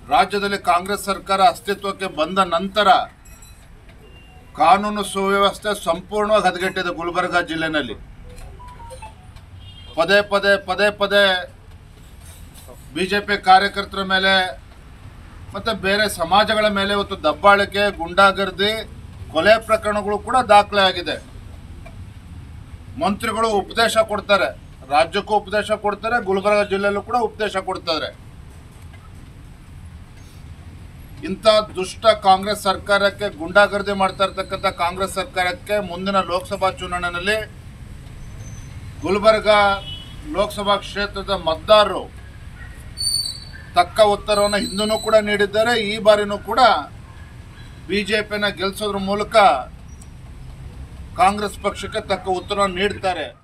ರಾಜ್ಯದಲ್ಲಿ ಕಾಂಗ್ರೆಸ್ ಸರ್ಕಾರ ಅಸ್ತಿತ್ವಕ್ಕೆ ಬಂದ ನಂತರ ಕಾನೂನು ಸುವ್ಯವಸ್ಥೆ ಸಂಪೂರ್ಣವಾಗಿ ಹದಗೆಟ್ಟಿದೆ ಗುಲ್ಬರ್ಗ ಜಿಲ್ಲೆನಲ್ಲಿ ಪದೇ ಪದೇ ಪದೇ ಪದೇ ಬಿಜೆಪಿ ಕಾರ್ಯಕರ್ತರ ಮೇಲೆ ಮತ್ತು ಬೇರೆ ಸಮಾಜಗಳ ಮೇಲೆ ಇವತ್ತು ದಬ್ಬಾಳಿಕೆ ಗುಂಡಾಗರ್ದಿ ಕೊಲೆ ಪ್ರಕರಣಗಳು ಕೂಡ ದಾಖಲೆ ಆಗಿದೆ ಮಂತ್ರಿಗಳು ಉಪದೇಶ ಕೊಡ್ತಾರೆ ರಾಜ್ಯಕ್ಕೂ ಉಪದೇಶ ಕೊಡ್ತಾರೆ ಗುಲ್ಬರ್ಗ ಜಿಲ್ಲೆಯಲ್ಲೂ ಕೂಡ ಉಪದೇಶ ಕೊಡ್ತಾರೆ ಇಂಥ ದುಷ್ಟ ಕಾಂಗ್ರೆಸ್ ಸರ್ಕಾರಕ್ಕೆ ಗುಂಡಾಗರ್ದಿ ಮಾಡ್ತಾ ಇರ್ತಕ್ಕಂಥ ಕಾಂಗ್ರೆಸ್ ಸರ್ಕಾರಕ್ಕೆ ಮುಂದಿನ ಲೋಕಸಭಾ ಚುನಾವಣೆಯಲ್ಲಿ ಗುಲ್ಬರ್ಗ ಲೋಕಸಭಾ ಕ್ಷೇತ್ರದ ಮತದಾರರು ತಕ್ಕ ಉತ್ತರವನ್ನು ಹಿಂದೂ ಕೂಡ ನೀಡಿದ್ದಾರೆ ಈ ಬಾರಿನೂ ಕೂಡ ಬಿಜೆಪಿನ ಗೆಲ್ಲಿಸೋದ್ರ ಮೂಲಕ ಕಾಂಗ್ರೆಸ್ ಪಕ್ಷಕ್ಕೆ ತಕ್ಕ ಉತ್ತರ ನೀಡ್ತಾರೆ